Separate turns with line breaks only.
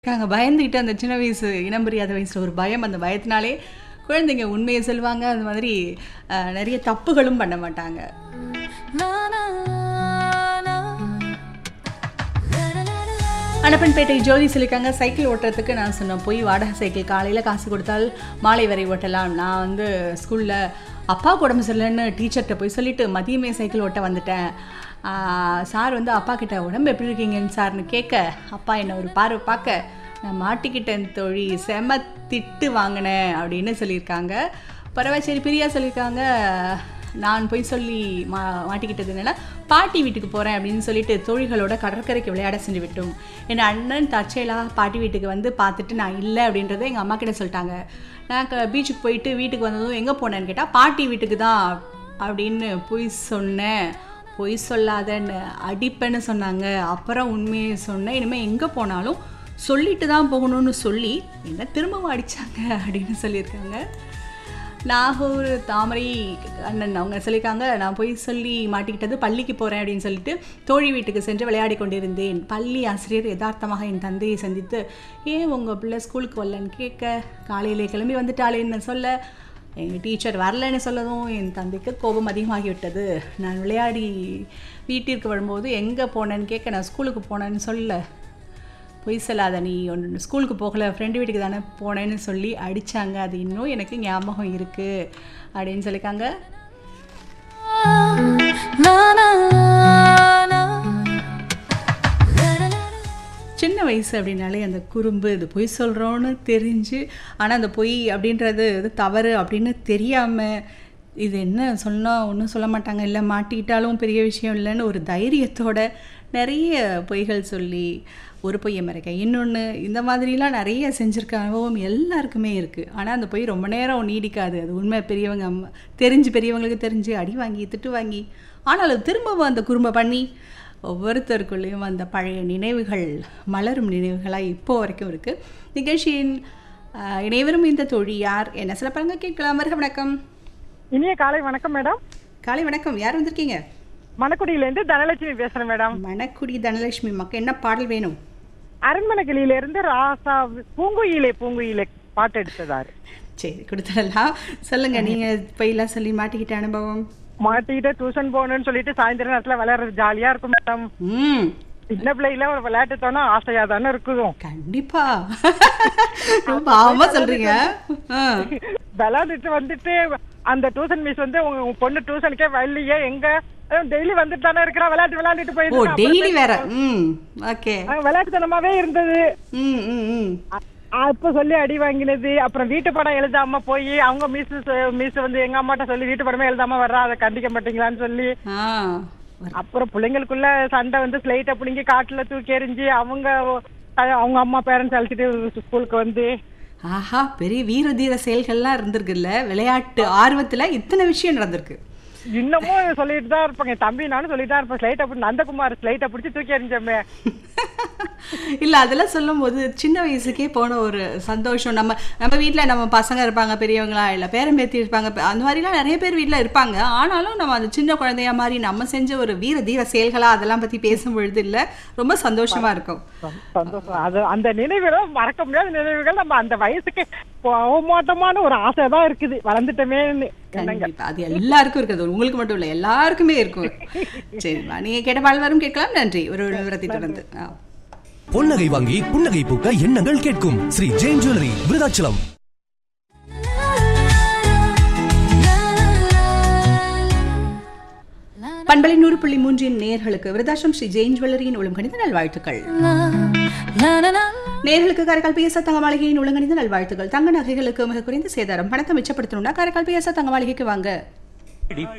இருக்காங்க பயந்துகிட்டு அந்த சின்ன வயசு இனம் புரியாத வயசுல ஒரு பயம் அந்த பயத்தினாலே குழந்தைங்க உண்மையை சொல்லுவாங்க அந்த மாதிரி அஹ், நிறைய தப்புகளும் பண்ண மாட்டாங்க அனப்பன்பேட்டை ஜோதி சொல்லியிருக்காங்க சைக்கிள் ஓட்டுறதுக்கு நான் சொன்னேன் போய் வாடகை சைக்கிள் காலையில் காசு கொடுத்தால் மாலை வரை ஓட்டலாம் நான் வந்து ஸ்கூலில் அப்பா உடம்பு சரியில்லைன்னு டீச்சர்கிட்ட போய் சொல்லிட்டு மதியமே சைக்கிள் ஓட்ட வந்துட்டேன் ஆஹ், சார் வந்து அப்பா கிட்ட உடம்பு எப்படி இருக்கீங்கன்னு சார்னு கேட்க அப்பா என்னை ஒரு பார்வை பார்க்க நான் மாட்டிக்கிட்டேன் தோழி செம திட்டு வாங்கினேன் அப்படின்னு சொல்லியிருக்காங்க பரவாயில்ல சரி பிரியா சொல்லியிருக்காங்க நான் போய் சொல்லி மா மாட்டிக்கிட்டது என்னன்னா பாட்டி வீட்டுக்கு போகிறேன் அப்படின்னு சொல்லிட்டு தோழிகளோட கடற்கரைக்கு விளையாட சென்று விட்டோம் என் அண்ணன் தற்செயலாக பாட்டி வீட்டுக்கு வந்து பார்த்துட்டு நான் இல்லை அப்படின்றத எங்கள் அம்மா கிட்ட சொல்லிட்டாங்க நான் க- பீச்சுக்கு போயிட்டு வீட்டுக்கு வந்ததும் எங்கே போனேன்னு கேட்டால் பாட்டி வீட்டுக்கு தான் அப்படின்னு பொய் சொன்னேன் பொய் சொல்லாதன்னு அடிப்பேன்னு சொன்னாங்க அப்புறம் உண்மையை சொன்னேன் இனிமேல் எங்கே போனாலும் சொல்லிட்டு தான் போகணும்னு சொல்லி என்ன திரும்பவும் அடித்தாங்க அப்படின்னு சொல்லியிருக்காங்க நாகூர் தாமரை அண்ணன் அவங்க சொல்லியிருக்காங்க நான் போய் சொல்லி மாட்டிக்கிட்டது பள்ளிக்கு போகிறேன் அப்படின்னு சொல்லிட்டு தோழி வீட்டுக்கு சென்று விளையாடி கொண்டிருந்தேன் பள்ளி ஆசிரியர் யதார்த்தமாக என் தந்தையை சந்தித்து ஏன் உங்கள் பிள்ளை ஸ்கூலுக்கு வரலன்னு கேட்க காலையிலே கிளம்பி வந்துட்டாளேன்னு சொல்ல எங்கள் டீச்சர் வரலன்னு சொல்லதும் என் தந்தைக்கு கோபம் அதிகமாகிவிட்டது நான் விளையாடி வீட்டிற்கு வரும்போது எங்கே போனேன்னு கேட்க நான் ஸ்கூலுக்கு போனேன்னு சொல்ல பொய் சொல்லாத நீ ஒன்று ஸ்கூலுக்கு போகல ஃப்ரெண்டு வீட்டுக்கு தானே போனேன்னு சொல்லி அடித்தாங்க அது இன்னும் எனக்கு ஞாபகம் இருக்குது அப்படின்னு சொல்லியிருக்காங்க சின்ன வயசு அப்படின்னாலே அந்த குறும்பு இது பொய் சொல்கிறோன்னு தெரிஞ்சு ஆனால் அந்த பொய் அப்படின்றது இது தவறு அப்படின்னு தெரியாமல் இது என்ன சொன்னால் ஒன்றும் சொல்ல மாட்டாங்க இல்லை மாட்டிக்கிட்டாலும் பெரிய விஷயம் இல்லைன்னு ஒரு தைரியத்தோட நிறைய பொய்கள் சொல்லி ஒரு பொய்யை மறைக்க இன்னொன்று இந்த மாதிரிலாம் நிறைய செஞ்சுருக்க அனுபவம் எல்லாருக்குமே இருக்குது ஆனால் அந்த பொய் ரொம்ப நேரம் நீடிக்காது அது உண்மை பெரியவங்க அம்மா தெரிஞ்சு பெரியவங்களுக்கு தெரிஞ்சு அடி வாங்கி திட்டு வாங்கி ஆனாலும் திரும்பவும் அந்த குறும்பை பண்ணி ஒவ்வொருத்தருக்குள்ளேயும் அந்த பழைய நினைவுகள் மலரும் நினைவுகளாக இப்போ வரைக்கும் இருக்குது நிகழ்ச்சியின் ஆஹ், இணைவரும் இந்த தோழி யார் என்ன சில பாருங்க கேட்கலாம் வருக வணக்கம்
இனிய காலை வணக்கம் மேடம்
காலை வணக்கம் யார் வந்திருக்கீங்க
மணக்குடியில இருந்து தனலட்சுமி பேசுறேன் மேடம்
மணக்குடி தனலட்சுமி மக்கள் என்ன பாடல் வேணும்
அரண்மனை கிளியில இருந்து ராசா பூங்குயிலே பூங்குயிலே பாட்டு எடுத்ததாரு
சரி கொடுத்துடலாம் சொல்லுங்க நீங்க பொய்லாம் சொல்லி மாட்டிக்கிட்ட அனுபவம்
மாட்டிக்கிட்டு டியூஷன் போகணும்னு சொல்லிட்டு சாயந்தர நேரத்துல விளையாடுறது ஜாலியா இருக்கும் மேடம்
ம்
சின்ன பிள்ளையில ஒரு விளையாட்டு தோணும் ஆசையா தானே இருக்கும்
கண்டிப்பா ரொம்ப ஆமா சொல்றீங்க ஆ.
விளையாண்டுட்டு வந்துட்டு அந்த டியூஷன் மிஸ் வந்து உங்க உங்க பொண்ணு டியூஷனுக்கே வரலையே எங்க டெய்லி வந்துட்டு தானே இருக்கிறா விளையாட்டு விளையாண்டுட்டு
ஓ
போயிட்டு
டெய்லி வேற ம் ஓகே
விளையாட்டுத்தனமாவே இருந்தது
ம் ம் ம்
அ- அப்ப சொல்லி அடி வாங்கினது அப்புறம் வீட்டு படம் எழுதாம போய் அவங்க மிஸ் மிஸ் வந்து எங்க அம்மாட்ட சொல்லி வீட்டு படமே எழுதாம வர்றா அதை கண்டிக்க மாட்டீங்களான்னு சொல்லி
ஆ
அப்புறம் பிள்ளைங்களுக்குள்ள சண்டை வந்து ஸ்லைட்டை பிடிங்கி காட்டுல தூக்கி எறிஞ்சு அவங்க அஹ், அவங்க அம்மா பேரண்ட்ஸ் அழைச்சிட்டு ஸ்கூலுக்கு வந்து
ஆஹா பெரிய வீர தீர செயல்கள்லாம் இருந்திருக்குல்ல விளையாட்டு ஆர்வத்துல இத்தனை விஷயம் நடந்திருக்கு
இன்னமும் சொல்லிட்டு தான் இருப்பாங்க என் தம்பி நானும் சொல்லிட்டு தான் இருப்பேன் ஸ்லைட்டை பிடிச்சி நந்தகுமார் ஸ்லைட்டை பிடிச்சி தூக்கி எறிஞ்சோமே
இல்ல அதெல்லாம் சொல்லும்போது சின்ன வயசுக்கே போன ஒரு சந்தோஷம் நம்ம நம்ம வீட்ல நம்ம பசங்க இருப்பாங்க பெரியவங்களா இல்ல பேரன் பேத்தி இருப்பாங்க ப- அந்த மாதிரிலாம் நிறைய பேர் வீட்ல இருப்பாங்க ஆனாலும் நம்ம அந்த சின்ன குழந்தையா மாதிரி நம்ம செஞ்ச ஒரு வீர தீர செயல்களா அதெல்லாம் பத்தி பேசும் பொழுது இல்ல ரொம்ப சந்தோஷமா இருக்கும்
சந்தோஷம் அது அந்த நினைவுகள் மறக்க முடியாத நினைவுகள் நம்ம அந்த வயசுக்கு போமாட்டமான ஒரு ஆசை தான் இருக்குது வளர்ந்துட்டோமேன்னு எண்ணங்கள்
கண்டிப்பா அது எல்லாருக்கும் இருக்குது உங்களுக்கு மட்டும் இல்ல எல்லாருக்குமே இருக்கும் சரிம்மா நீங்க கேட்ட பால் வரும் கேட்கலாம் நன்றி ஒரு விவரத்தை தொடர்ந்து ஆ.
பொன்னகை வாங்கி புன்னகை பூக்க எண்ணங்கள் கேட்கும் ஸ்ரீ ஜெயின் ஜுவல்லரி விருதாச்சலம்
பண்பலை நூறு புள்ளி மூன்றின் நேர்களுக்கு விருதாசம் ஸ்ரீ ஜெயின் ஜுவல்லரியின் ஒழுங்கணிந்த நல்வாழ்த்துக்கள் நேர்களுக்கு காரைக்கால் பிஎஸ்ஆர் தங்க மாளிகையின் ஒழுங்கணிந்த நல்வாழ்த்துக்கள் தங்க நகைகளுக்கு மிக குறைந்த சேதாரம் பணத்தை மிச்சப்படுத்தணும்னா காரைக்கால் பிஎஸ்ஆர் தங்க மாளிகைக்கு வாங்க